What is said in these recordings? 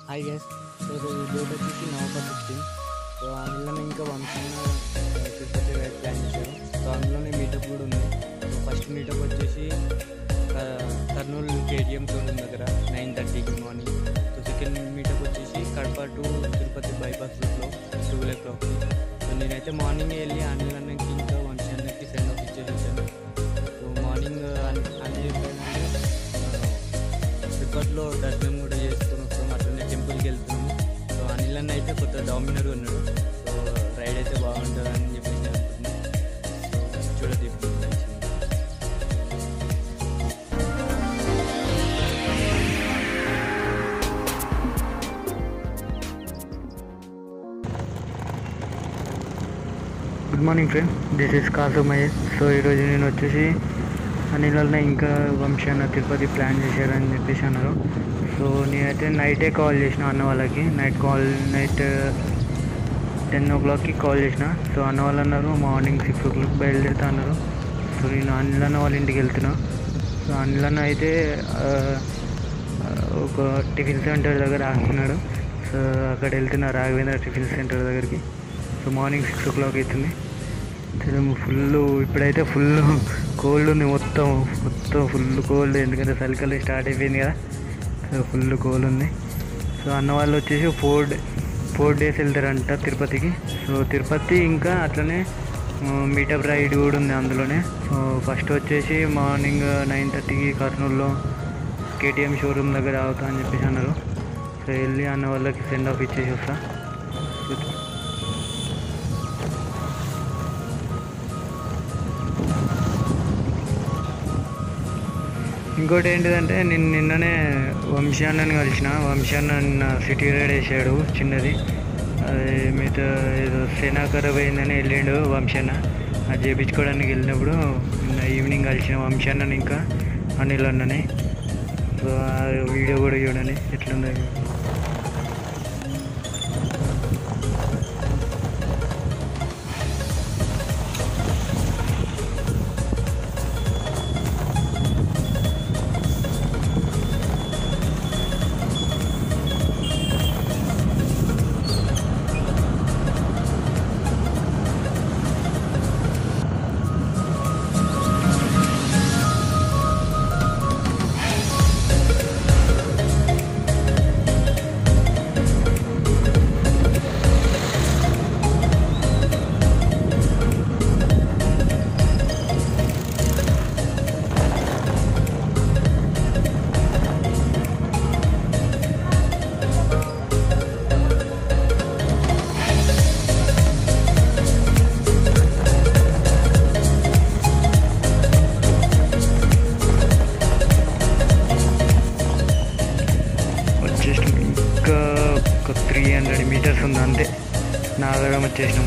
hi guys so ఈరోజు date వచ్చేసి November fifteen so అందులోనే ఇంకా వంశంగా తిరుపతి రైడ్ ప్లాన్ చేశారు సో అందులోనే మీటప్ కూడా ఉంది సో ఫస్ట్ మీటప్ వచ్చేసి క- కర్నూలు కేటీఎం షోరూమ్ దగ్గర నైన్ థర్టీకి మార్నింగ్ సో సెకండ్ మీటప్ వచ్చేసి కడప టు తిరుపతి బైపాస్ రూట్లో ట్వెల్వ్ ఓ క్లాక్కి సో నేనైతే మార్నింగ్ వెళ్ళి అనిలన్నకి ఇంకా వంశానికి సెండ్ ఆఫ్ ఇచ్చేసాను సో మార్నింగ్ అని చెప్పానంటే తిరుపతిలో దర్శనం కూడా చేసుకొని వస్తాం అట్లనే టెంపుల్కి వెళ్తున్నాము సో అనిల్ అన్న అయితే కొత్త డామినర్ ఉన్నాడు సో రైడ్ అయితే బాగుంటుంది అని చెప్పేసి అనుకుంటున్నాను సో చూడదు ఇప్పుడు మంచిగా good morning friend this is Kasu Mahesh so ఈరోజు నేను వచ్చేసి అనిలన్న ఇంకా వంశీ అన్న తిరుపతి ప్లాన్ చేశారని చెప్పేసి అన్నారు సో నేనైతే నైటే కాల్ చేసిన అన్న వాళ్ళకి నైట్ కాల్ నైట్ టెన్ ఓ క్లాక్కి కాల్ చేసిన సో అన్న వాళ్ళు అన్నారు మార్నింగ్ సిక్స్ ఓ క్లాక్ బయలుదేరుతా అన్నారు సో నేను అనిల్ అన్న వాళ్ళ ఇంటికి వెళ్తున్నా సో అనిల్ అన్న అయితే ఆ, ఆ, ఒక టిఫిన్ సెంటర్ దగ్గర ఆగుతున్నాడు సో అక్కడ వెళ్తున్నా రాఘవేంద్ర టిఫిన్ సెంటర్ దగ్గరికి so morning six o'clock అవుతుంది ఫుల్ ఇప్పుడైతే ఫుల్ కోల్డ్ ఉంది మొత్తం మొత్తం ఫుల్ కోల్డ్ ఎందుకంటే చలికాలం స్టార్ట్ అయిపోయింది కదా సో ఫుల్ కోల్డ్ ఉంది సో అన్న వాళ్ళు వచ్చేసి ఫోర్ డే ఫోర్ డేస్ వెళ్తారంట తిరుపతికి సో తిరుపతి ఇంకా అట్లనే మీటప్ రైడ్ కూడా ఉంది అందులోనే సో ఫస్ట్ వచ్చేసి మార్నింగ్ నైన్ థర్టీకి కర్నూలులో కేటీఎం షోరూమ్ దగ్గర అవుతా అని చెప్పేసి అన్నారు సో వెళ్ళి అన్న వాళ్ళకి సెండ్ ఆఫ్ ఇచ్చేసి వస్తా ఇంకోటి ఏంటిదంటే నేను నిన్ననే వంశీ అన్నని కలిసిన వంశీ అన్న నిన్న సిటీ రైడ్ వేసాడు చిన్నది అది మీతో ఏదో సేనా ఖరాబ్ అయిందని వెళ్ళిండు వంశీ అన్న అది చేయించుకోవడానికి వెళ్ళినప్పుడు నిన్న ఈవినింగ్ కలిసిన వంశీ అన్నని ఇంకా అనిల్ అన్నని సో ఆ వీడియో కూడా చూడండి ఎట్లుందో వచ్చేసినాం ఇంకా ఒక త్రీ హండ్రెడ్ మీటర్స్ ఉంది అంతే నాగరం వచ్చేసినాం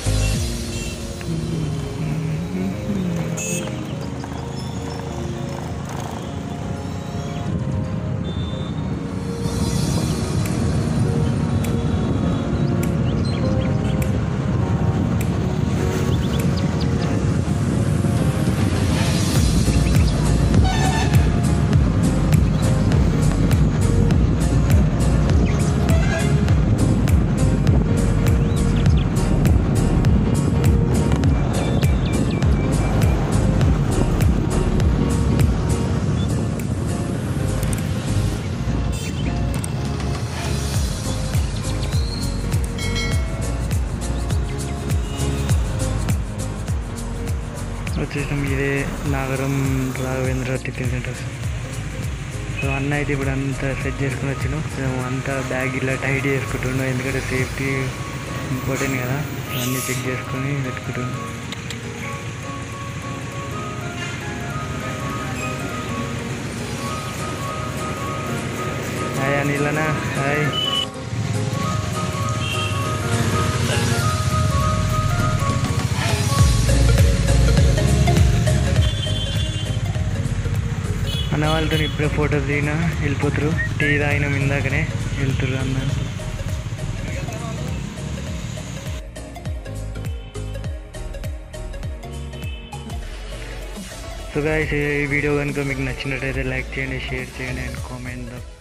వచ్చేసినాం ఇదే Nagaram Raghavendra tiffin centre so అన్న అయితే ఇప్పుడు అంతా సెట్ చేసుకుని వచ్చినాం మేము అంతా బ్యాగ్ ఇలా టైట్ చేసుకుంటున్నాం ఎందుకంటే సేఫ్టీ ఇంపార్టెంట్ కదా అన్నీ చెక్ చేసుకొని పెట్టుకుంటున్నాం హాయ్ అనిలనా హాయ్ అన్న వాళ్ళతో ఇప్పుడే ఫోటోస్ దిగినా వెళ్ళిపోతారు టీ తాగినాం ఇందాకనే వెళ్తురు అన్న సో గాయస్ ఈ వీడియో కనుక మీకు నచ్చినట్టయితే లైక్ చేయండి షేర్ చేయండి అండ్ కామెంట్